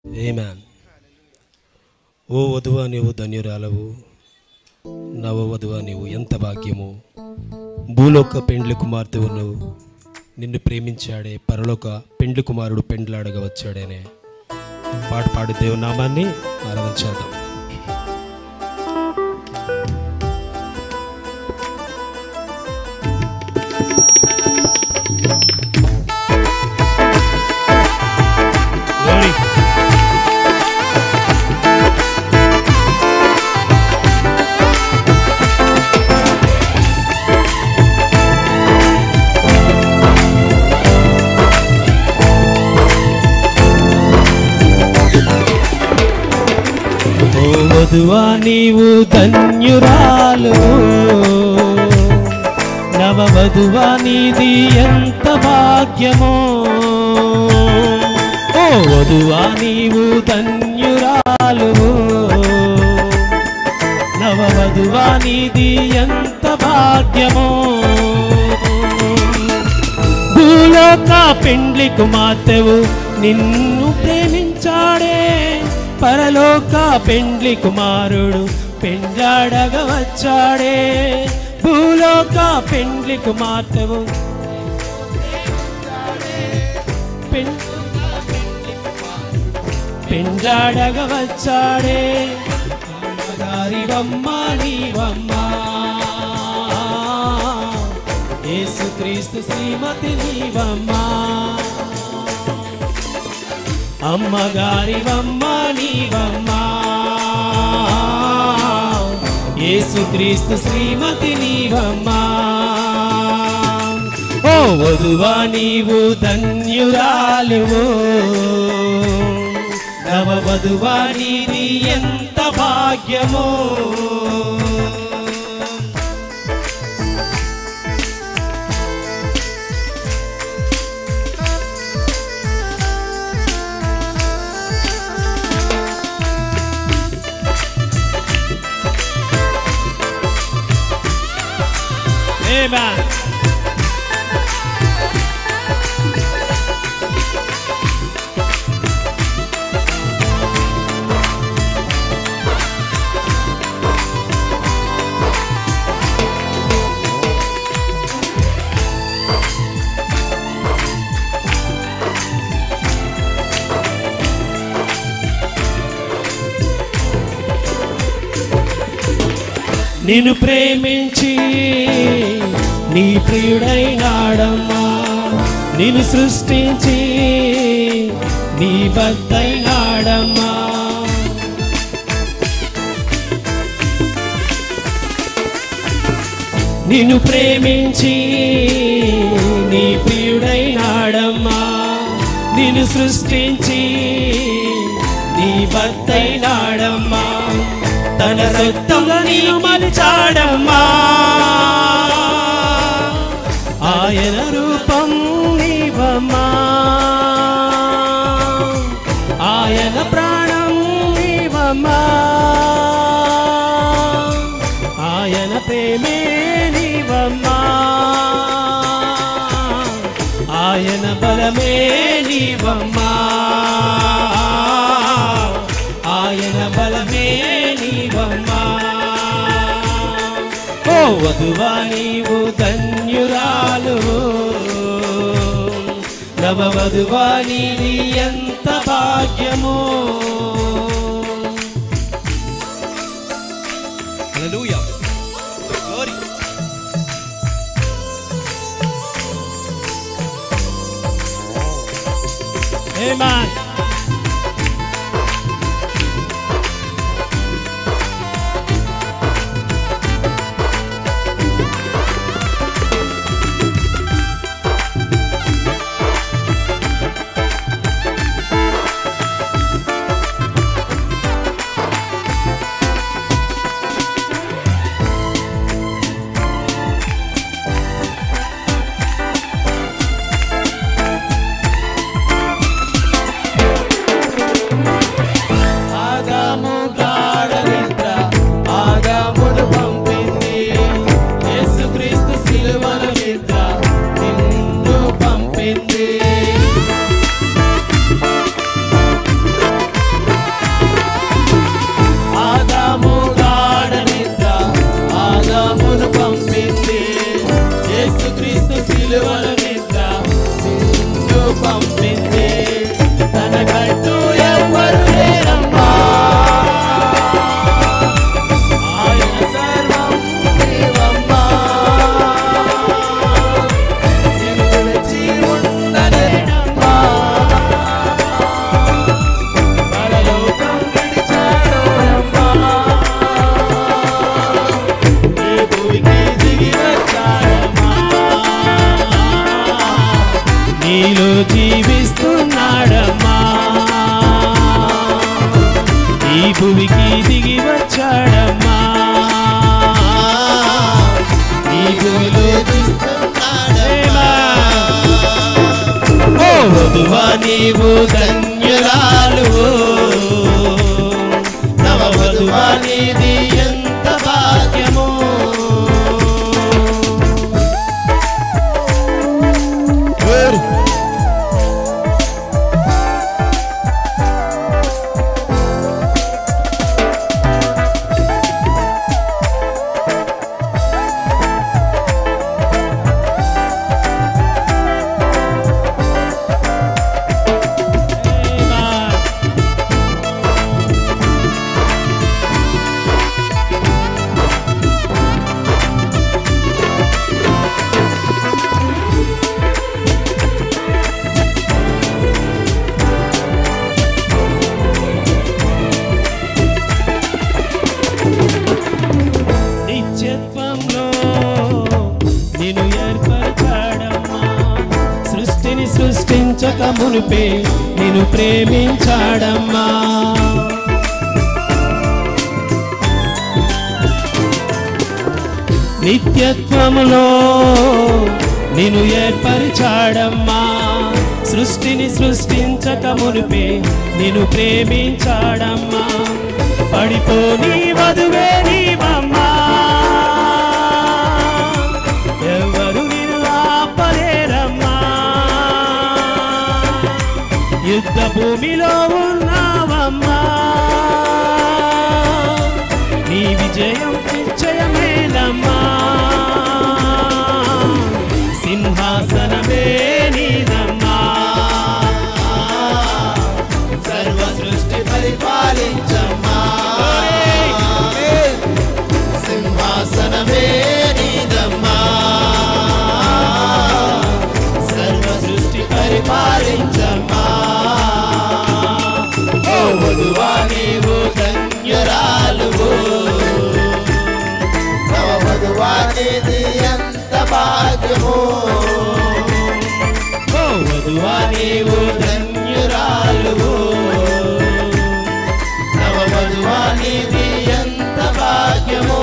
ఏమాన్ ఓ వధువా నీవు ధన్యురాలవు నవ వధువా నీవు ఎంత భాగ్యము భూలోక పెండ్లి కుమార్తెవు నువ్వు నిన్ను ప్రేమించాడే పరలోక పెండ్లి కుమారుడు పెండ్లాడగా వచ్చాడేనే పాట పాడు దేవునామాన్ని ఆరాధించేద్దాం Glory. ఓ వధువా నీవు ధన్యురాలు నవ వధువా నీది ఎంత భాగ్యమో ఓ వధువా నీవు ధన్యురాలు నవ వధువా నీది ఎంత భాగ్యమో భూలోక పెండ్లి కుమార్తెవు నిన్ను ప్రేమించాడే పరలోక పెండ్లి కుమారుడు పెండ్లాడగా వచ్చాడే భూలోక పెండ్లి కుమార్తెవు పెన్- పెండ్లాడగా వచ్చాడే గారివమ్మ నీవమ్మ యేసుక్రీస్తు శ్రీమతి నీవమ్మా అమ్మగారివమ్మ నీవమ్మా యేసుక్రీస్తు శ్రీమతి నీవమ్మా ఓ వధువా నీవు ధన్యురాలువు నవ వధువా నీది ఎంత భాగ్యమో Amen. నిన్ను ప్రేమించి నీ ప్రియుడైనాడమ్మా నిన్ను సృష్టించి నీ బద్దైనాడమ్మా నిన్ను ప్రేమించి నీ ప్రియుడైనాడమ్మా నిన్ను సృష్టించి నీ భర్తైనాడమ్మా తన రక్తంలో నేను మలిచాడమ్మా ఆయన రూపం నీవమ్మా ఆయన ప్రాణం నీవమ్మా ఆయన ప్రేమే నీవమ్మా ఆయన బలమే నీవమ్మా ఆయన బలమే నీవమ్మా ఓ వధువా నీవు ధన్యురాలు నవ వధువా నీది ఎంత భాగ్యమో Hallelujah. Glory. Amen. భువికి దిగి వచ్చాడమ్మా ఈ భూమిలో ఓ వధువా నీవు ధన్యురాలు నవ వధువా నీది ఎంత భాగ్యము నిత్యత్వంలో నేను ఏర్పరచాడమ్మా సృష్టిని సృష్టించక మునిపే నేను ప్రేమించాడమ్మా నిత్యత్వములో నేను ఏర్పరిచాడమ్మా సృష్టిని సృష్టించక మునిపే నేను ప్రేమించాడమ్మా పడిపోని వధువే నీవమ్మా ఎవరు నిన్ను ఆపలేరమ్మా యుద్ధ భూమిలో ఉన్నావమ్మా నీ విజయం నిశ్చయమేనమ్మా సింహాసనమే నీదమ్మా సర్వ సృష్టి పరిపాలించమ్మా సింహాసనమే నీదమ్మా సర్వ సృష్టి పరిపాలించమ్మా ఓ వధువా నీవు ధన్యురాలువు నవ వధువా నీది ఎంత భాగ్యము ఓ వధువా నీవు ధన్యురాలువు నవ వధువా నీది ఎంత భాగ్యము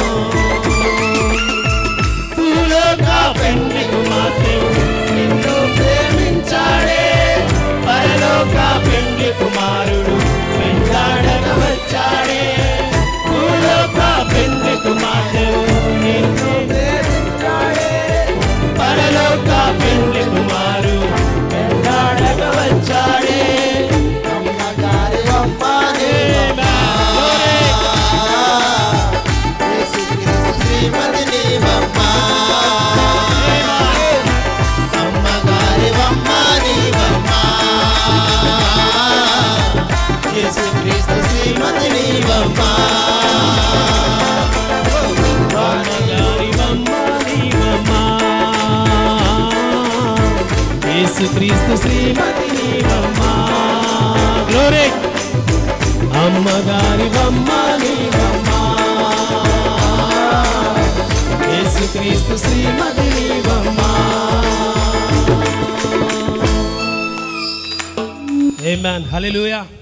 భూలోక పెండ్లి కుమార్తెవు నిన్ను ప్రేమించాడే పరలోక పెండ్లి కుమారుడు వెంటాడక వచ్చాడే భూలోక పెండ్లి కుమార్తెవు నిన్ను ప్రేమించాడే పరలోక పెండ్లి కుమారు వెంటాడక వచ్చాడే అమ్మగారి అమ్మ నీవమ్మా. యేసుక్రీస్తు శ్రీమతి నీవమ్మా. అమ్మగారి అమ్మ నీవమ్మా. యేసుక్రీస్తు శ్రీమతి నీవమ్మా. అమ్మగారివమ్మ నీవమ్మా. యేసుక్రీస్తు శ్రీమతి నీవమ్మా గ్లోరీ అమ్మగారివమ్మ నీవమ్మా యేసుక్రీస్తు శ్రీమతి నీవమ్మా Amen. Hallelujah.